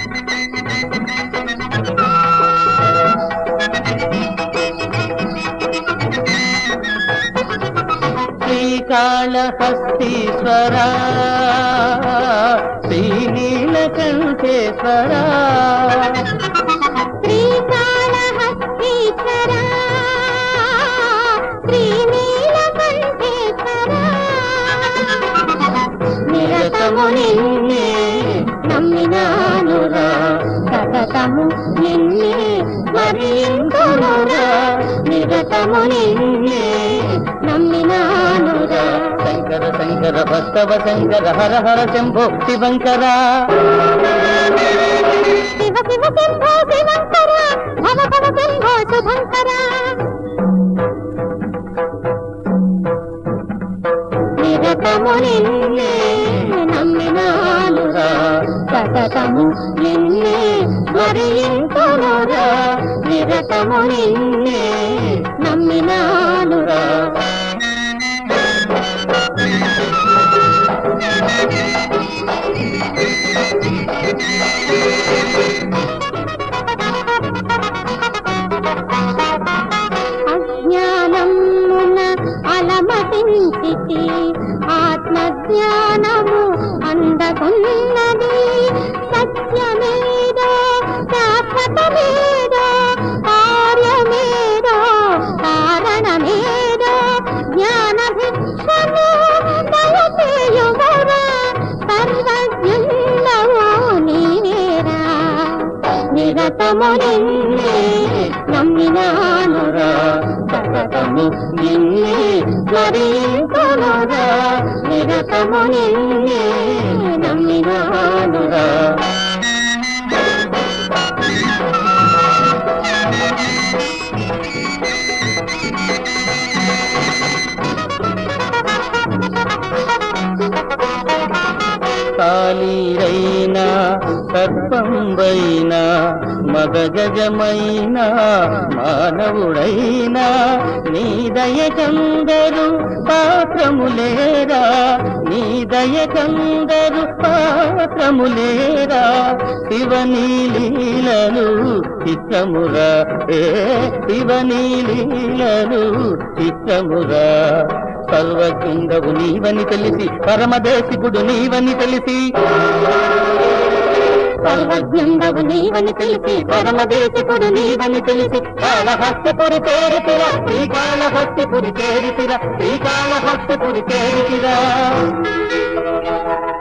శ్రీకాళహస్తీశ్వర శ్రీనీలకంఠేశ్వర శ్రీకాళహస్తీశ్వర శ్రీనీలకంఠేశ్వర నిరతము నిన్నే నమ్మినానురా సతతము నిన్నే స్మరింతునురా నిరతము నిన్నే నమ్మినానురా శంకర శంకర భక్తవ శంకర హర హర శంభో శివంకర శివ శివ శంభో శివంకర భవ భవ శంభో శుభంకర నిరతము నిన్నే నమ్మినానురా సతతము నిన్నే స్మరింతునురా నిరతము నిన్నే నమ్మినానురా అజ్ఞానమున అలమటించితి ఆత్మజ్ఞానము అందకున్నది సత్యమేదో శాశ్వతమేదో కార్యమేదో కారణమేదో జ్ఞాన భిక్షము దయచేయువరా సర్వజ్ఞుండవు నీవేరా నిరతము నిన్నే నమ్మినానురా సతతము నిన్నే స్మరింతునురా నిరతము నిన్నే నమ్మినానురా కాళీరైనా సర్పంబైనా మదగజమైనా మానవుడైనా నీ దయకందరు పాత్రములేరా నీ దయకందరు పాత్రములేరా శివనీ లీలలు చిత్రమురా ఏ శివనీ లీలలు చిత్రమురా సర్వజ్ఞుండవు నీవని తెలిసి పరమదేశికుడు నీవని తెలిసి సర్వజ్ఞండవు నీవని తెలిసి పరమదేశకుడు నీవని తెలిసి కాళహస్తిపురి చేరితిర శ్రీకాళహస్తిపురి చేరితిర శ్రీకాళహస్తిపురి చేరితిరా